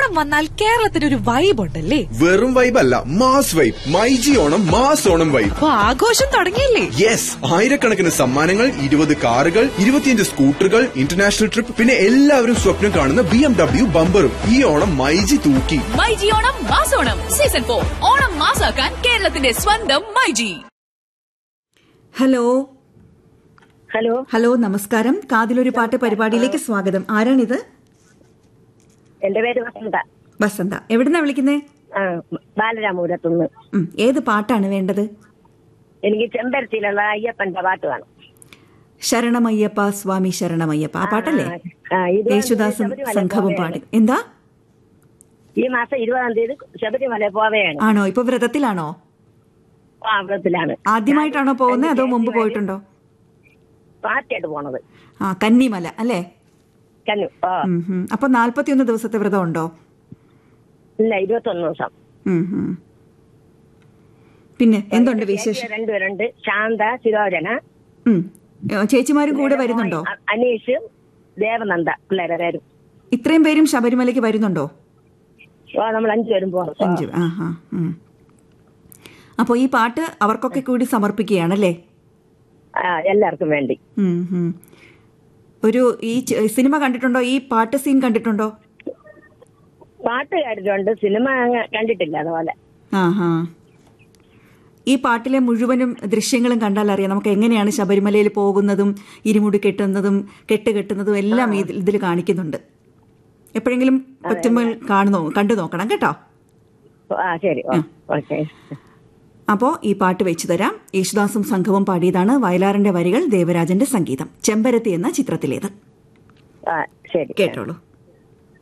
ഓണം വന്നാൽ കേരളത്തിന് ഒരു വൈബ് ഉണ്ടല്ലേ വെറും വൈബ് അല്ല mass vibe myG Onam mass Onam vibe അപ്പൊ ആഘോഷം തുടങ്ങിയില്ലേ യെസ് ആയിരക്കണക്കിന് സമ്മാനങ്ങൾ ഇരുപത് കാറുകൾ ഇരുപത്തിയഞ്ച് സ്കൂട്ടറുകൾ ഇന്റർനാഷണൽ ട്രിപ്പ് പിന്നെ എല്ലാവരും സ്വപ്നം കാണുന്ന ബി എം ഡബ്ല്യു ബമ്പറും ഈ ഓണം മൈജി തൂക്കി മൈജി ഓണം മാസോണം സീസൺ ഫോർ ഓണം മാസാക്കാൻ കേരളത്തിന്റെ സ്വന്തം മൈജി ഹലോ ഹലോ ഹലോ നമസ്കാരം കാതിലൊരു പാട്ട് പരിപാടിയിലേക്ക് സ്വാഗതം ആരാണിത് എന്റെ പേര് വസന്ത വസന്ത എവിടുന്നാ വിളിക്കുന്നേ ആ ബാലരാമപുരത്തുനിന്ന് ഉം, ഏത് പാട്ടാണ് വേണ്ടത് എനിക്ക് ചെമ്പരത്തിയിലുള്ള അയ്യപ്പന്റെ പാട്ട് വേണം ശരണമയ്യപ്പ സ്വാമി ശരണമയ്യപ്പ ആ പാട്ടല്ലേ ആ, ഇത് യേശുദാസും ശബരിമല സംഘവും പോവുകയാണ്. പാടി എന്താ ഈ മാസം ഇരുപതാം തീയതി ശബരിമല പോവുകയാണ് ആണോ ഇപ്പൊ വ്രതത്തിലാണോ പാവത്തിലാണ് ആദ്യമായിട്ടാണോ പോകുന്നത് അതോ മുമ്പ് പോയിട്ടുണ്ടോ പാർട്ടിയായിട്ട് പോണത് ആ കന്നിമല അല്ലേ കന്നു ഓ ഉം, ഉം. അപ്പൊ നാല്പത്തിയൊന്ന് ദിവസത്തെ വ്രതം ഉണ്ടോ ഇല്ല ഇരുപത്തൊന്ന് ദിവസം ഉം, ഉം. പിന്നെ എന്തുണ്ട് വിശേഷം ചേച്ചി രണ്ടുപേരുണ്ട് ശാന്ത ശിരോജന ഉം. ഏ, ചേച്ചിമാരും കൂടെ വരുന്നുണ്ടോ അ- അനീഷ് ദേവനന്ദ പിള്ളേരെ പേരും ഇത്രയും പേരും ശബരിമലയ്ക്ക് വരുന്നുണ്ടോ ഓ നമ്മൾ അഞ്ചുപേരും പോകണം അഞ്ച് ആ ആ ഉം. അപ്പൊ ഈ പാട്ട് അവർക്കൊക്കെ കൂടി സമർപ്പിക്കുകയാണല്ലേ ആ എല്ലാവർക്കും വേണ്ടി ഉം, ഉം. ഒരു ഈ ച- സിനിമ കണ്ടിട്ടുണ്ടോ ഈ പാട്ട് സീൻ കണ്ടിട്ടുണ്ടോ പാട്ട് കേട്ടിട്ടുണ്ട് സിനിമ അങ്ങ് കണ്ടിട്ടില്ല അതുപോലെ ആ ഹാ ഈ പാട്ടിലെ മുഴുവനും ദൃശ്യങ്ങളും കണ്ടാൽ അറിയാം നമുക്ക് എങ്ങനെയാണ് ശബരിമലയിൽ പോകുന്നതും ഇരുമുടി കെട്ടുന്നതും കെട്ട് കെട്ടുന്നതും എല്ലാം ഇതിൽ ഇതിൽ കാണിക്കുന്നുണ്ട് എപ്പോഴെങ്കിലും പറ്റുമ്പോൾ കാണുന്നോ കണ്ടു നോക്കണം കേട്ടോ ആ ശരി ഓ, ഓക്കെ അപ്പോൾ ഈ പാട്ട് വെച്ചു തരാം യേശുദാസും സംഘവും പാടിയതാണ് വയലാറിന്റെ വരികൾ ദേവരാജന്റെ സംഗീതം ചെമ്പരത്തി എന്ന ചിത്രത്തിലേത് ആ ശരി കേട്ടോളൂ